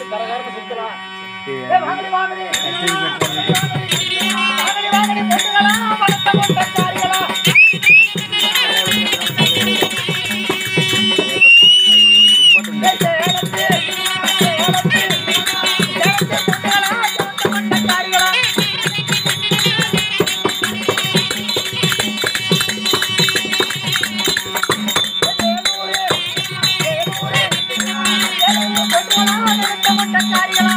கரகரன்னு சுத்தலாம் ஏய், வாங்கடி, வாங்கடி. வாங்கடி, வாங்கடி, பொண்ணுங்களா, வளர்த்த கொண்டக்காரிகளா. ஏய், சேலத்து, சேலத்து, சேலத்து பொண்ணுங்களா, வளர்த்த கொண்டக்காரிகளா. வேலூரு, வேலூரு, வேலூரு பொண்ணுங்களா, வளர்த்த கொண்டக்காரிகளா.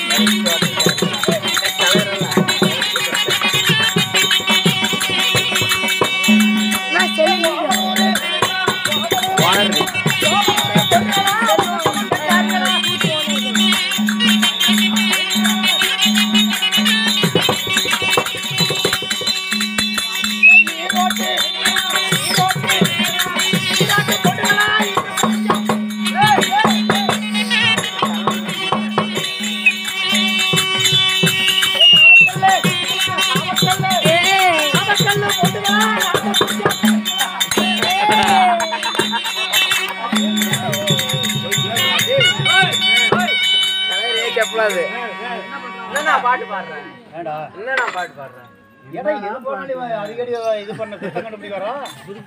చెప్పలేదు என்னண்ணா பாட்டு பாடுறேன் என்னண்ணா பாட்டு பாடுறேன் ஏடா, எது போனாலும் இவன் அடிக்கடி இது பண்ண குத்தம் கண்டுபிடிக்கிறான்.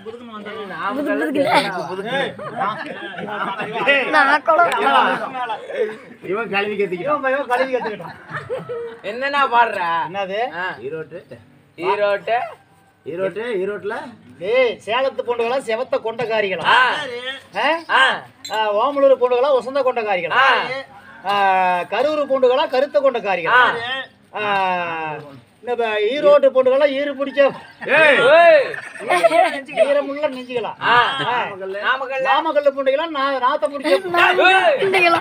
இவன் கல்வி கத்திக்கிட்டான் இவன் இவன் கழுவி கத்துக்கிட்டான். என்னண்ணா பாடுற என்னது ஆ, ஈரோட்டு ஈரோட்டு ஈரோட்டு ஈரோட்டுல டேய் சேலத்து பொண்ணுகளா செவத்த கொண்டக்காரிகளா ஆ, ஆ? ஆ, ஆ, ஓமலூர் பூண்டுகளா வசந்த கொண்டக்காரிகளா ஆ. ஆ, கரூர் பூண்டுகளா கருத்த கொண்டக்காரிகளா ஆ. ஆ, இந்த ப- ஈரோட்டு பூண்டுகளா ஈரு பிடிச்ச ஏய், ஈரமுள்ள நெஞ்சுகளா ஆ, ஆ. நாமக்கல்ல நாமக்கல்ல பூண்டுகளா நா- நாத்த பிடிச்ச ஏய்,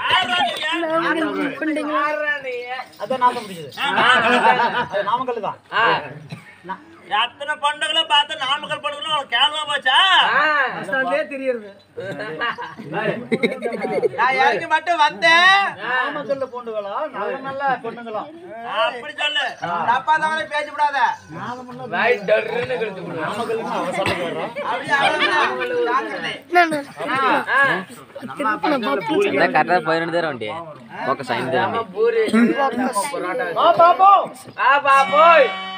அதான் நாத்தம் பிடிச்சது அது நாமக்கல் தான் ஆ, எத்தனை பண்டங்களை பார்த்து நாமக்கல் பண்டங்களும் அவனுக்கு கேவலமா போச்சா ஆ. நான் இறங்கி மட்டும் வந்தேன் நாமக்கல்ல பூண்டுகளா நல்ல நல்ல பொண்ணுங்களா அப்படி சொல்லு தப்பா தவறே பேச கூடாத வாய் டர்ன்னு கிழிச்சு விடுவேன். நாமக்கல்னு அவன் சொல்லுங்க வர்றான் அப்படியே அவ்வளவுதான். ஜாக்கிரதை. ஆ, கரெக்டாக பதினெண்டு தர வண்டி ஃபோக்கஸ் ஐந்து தர நம்ம பூரி நம்ம பரோட்டா வா பாப்போம் ஆ பாப்போய்